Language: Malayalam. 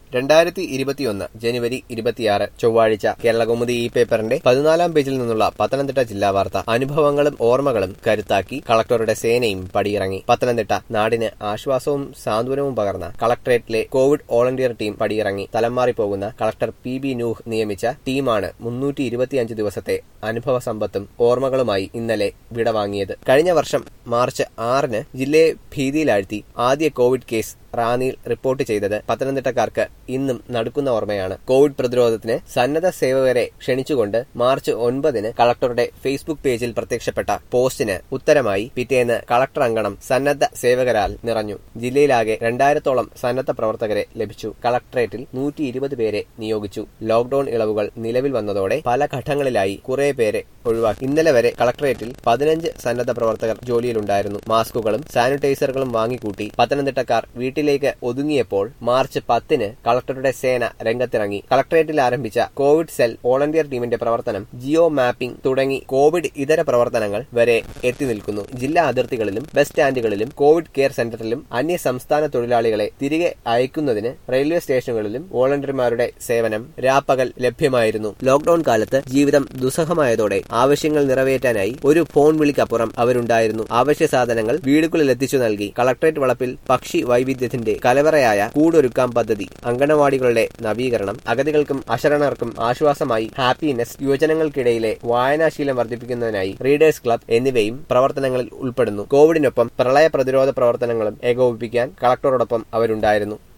രണ്ടായിരത്തി ഇരുപത്തിയൊന്ന് ജനുവരി ഇരുപത്തിയാറ് ചൊവ്വാഴ്ച കേരളകൗമുദി ഈ പേപ്പറിന്റെ പതിനാലാം പേജിൽ നിന്നുള്ള പത്തനംതിട്ട ജില്ലാ വാർത്ത അനുഭവങ്ങളും ഓർമ്മകളും കരുത്താക്കി കളക്ടറുടെ സേനയും പടിയിറങ്ങി പത്തനംതിട്ട നാടിന് ആശ്വാസവും സാന്ത്വനവും പകർന്ന കളക്ടറേറ്റിലെ കോവിഡ് വോളണ്ടിയർ ടീം പടിയിറങ്ങി തലം മാറിപ്പോകുന്ന കളക്ടർ പി ബി നൂഹ് നിയമിച്ച ടീമാണ് മുന്നൂറ്റി ഇരുപത്തിയഞ്ച് ദിവസത്തെ അനുഭവ സമ്പത്തും ഓർമ്മകളുമായി ഇന്നലെ വിടവാങ്ങിയത് കഴിഞ്ഞ വർഷം മാർച്ച് ആറിന് ജില്ലയെ ഭീതിയിലാഴ്ത്തി ആദ്യ കോവിഡ് കേസ് റാന്നിയിൽ റിപ്പോർട്ട് ചെയ്തത് പത്തനംതിട്ടക്കാർക്ക് ഇന്നും നടുക്കുന്ന ഓർമ്മയാണ് കോവിഡ് പ്രതിരോധത്തിന് സന്നദ്ധ സേവകരെ ക്ഷണിച്ചുകൊണ്ട് മാർച്ച് ഒൻപതിന് കളക്ടറുടെ ഫേസ്ബുക്ക് പേജിൽ പ്രത്യക്ഷപ്പെട്ട പോസ്റ്റിന് ഉത്തരമായി പിറ്റേന്ന് കളക്ടർ അങ്കണം സന്നദ്ധ സേവകരാൽ നിറഞ്ഞു ജില്ലയിലാകെ രണ്ടായിരത്തോളം സന്നദ്ധ പ്രവർത്തകരെ ലഭിച്ചു കളക്ടറേറ്റിൽ നൂറ്റി ഇരുപത് പേരെ നിയോഗിച്ചു ലോക്ഡൌൺ ഇളവുകൾ നിലവിൽ വന്നതോടെ പല ഘട്ടങ്ങളിലായി കുറെ പേരെ ഒഴിവാക്കി ഇന്നലെ വരെ കളക്ടറേറ്റിൽ പതിനഞ്ച് സന്നദ്ധ പ്രവർത്തകർ ജോലിയിലുണ്ടായിരുന്നു മാസ്കുകളും സാനിറ്റൈസറുകളും വാങ്ങിക്കൂട്ടി പത്തനംതിട്ടക്കാർ വീട്ടിലേക്ക് ഒതുങ്ങിയപ്പോൾ മാർച്ച് പത്തിന് കളക്ടറുടെ സേന രംഗത്തിറങ്ങി കളക്ടറേറ്റിൽ ആരംഭിച്ച കോവിഡ് സെൽ വോളണ്ടിയർ ടീമിന്റെ പ്രവർത്തനം ജിയോ മാപ്പിംഗ് തുടങ്ങി കോവിഡ് ഇതര പ്രവർത്തനങ്ങൾ വരെ എത്തി നിൽക്കുന്നു ജില്ലാ അതിർത്തികളിലും ബസ് സ്റ്റാൻഡുകളിലും കോവിഡ് കെയർ സെന്ററിലും അന്യ സംസ്ഥാന തൊഴിലാളികളെ തിരികെ അയക്കുന്നതിന് റെയിൽവേ സ്റ്റേഷനുകളിലും വോളണ്ടിയർമാരുടെ സേവനം രാപ്പകൽ ലഭ്യമായിരുന്നു ലോക്ഡൌൺ കാലത്ത് ജീവിതം ദുസ്സഹമായതോടെ ആവശ്യങ്ങൾ നിറവേറ്റാനായി ഒരു ഫോൺ വിളിക്കപ്പുറം അവരുണ്ടായിരുന്നു ആവശ്യ സാധനങ്ങൾ വീടുകളിൽ എത്തിച്ചു നൽകി കളക്ടറേറ്റ് വളപ്പിൽ പക്ഷി വൈവിധ്യത്തിന്റെ കലവറയായ കൂടൊരുക്കാം പദ്ധതി അങ്കണവാടികളുടെ നവീകരണം അഗതികൾക്കും അശരണർക്കും ആശ്വാസമായി ഹാപ്പിനെസ് യുവജനങ്ങൾക്കിടയിലെ വായനാശീലം വർദ്ധിപ്പിക്കുന്നതിനായി റീഡേഴ്സ് ക്ലബ് എന്നിവയും പ്രവർത്തനങ്ങളിൽ ഉൾപ്പെടുന്നു കോവിഡിനൊപ്പം പ്രളയ പ്രതിരോധ പ്രവർത്തനങ്ങളും ഏകോപിപ്പിക്കാൻ കളക്ടറോടൊപ്പം അവരുണ്ടായിരുന്നു